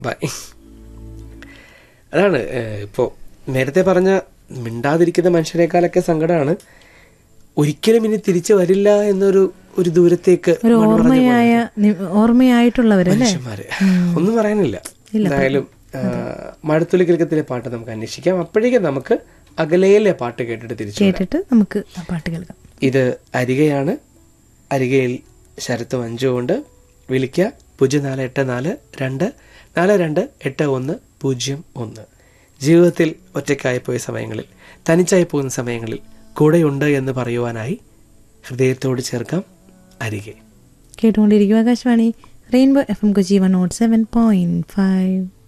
By അതാണ് ഏഹ്, ഇപ്പോ നേരത്തെ പറഞ്ഞ മിണ്ടാതിരിക്കുന്ന മനുഷ്യരെക്കാളൊക്കെ സങ്കടമാണ് ഒരിക്കലും ഇനി തിരിച്ചു വരില്ല എന്നൊരു ഒരു ദൂരത്തേക്ക് ഒരു മൺമറഞ്ഞു പോയ ഓർമ്മയായ നി- ഓർമ്മയായിട്ടുള്ളവരല്ലേ മനുഷ്യന്മാര് ഒന്നും പറയാനില്ല എന്തായാലും ആ, മഴത്തുള്ളി കിഴക്കത്തിലെ പാട്ട് നമുക്ക് അന്വേഷിക്കാം അപ്പോഴേക്കും നമുക്ക് അകലയിലെ പാട്ട് കേട്ടിട്ട് തിരിച്ചു വരാം. കേട്ടിട്ട് നമുക്ക് ആ പാട്ട് കേൾക്കാം ഇത് അരികയാണ് അരികയിൽ ശരത്ത് മഞ്ജു ഉണ്ട് വിളിക്കുക പൂജ്യം നാല് എട്ട് നാല് രണ്ട് നാല് രണ്ട് എട്ട് ഒന്ന് പൂജ്യം ഒന്ന് ജീവിതത്തിൽ ഒറ്റയ്ക്കായി പോയ സമയങ്ങളിൽ തനിച്ചായി പോകുന്ന സമയങ്ങളിൽ കൂടെയുണ്ട് എന്ന് പറയുവാനായി ഹൃദയത്തോട് ചേർക്കാം അരികെ കേട്ടുകൊണ്ടിരിക്കുക Akashvani rainbow F M Kochi one not seven point five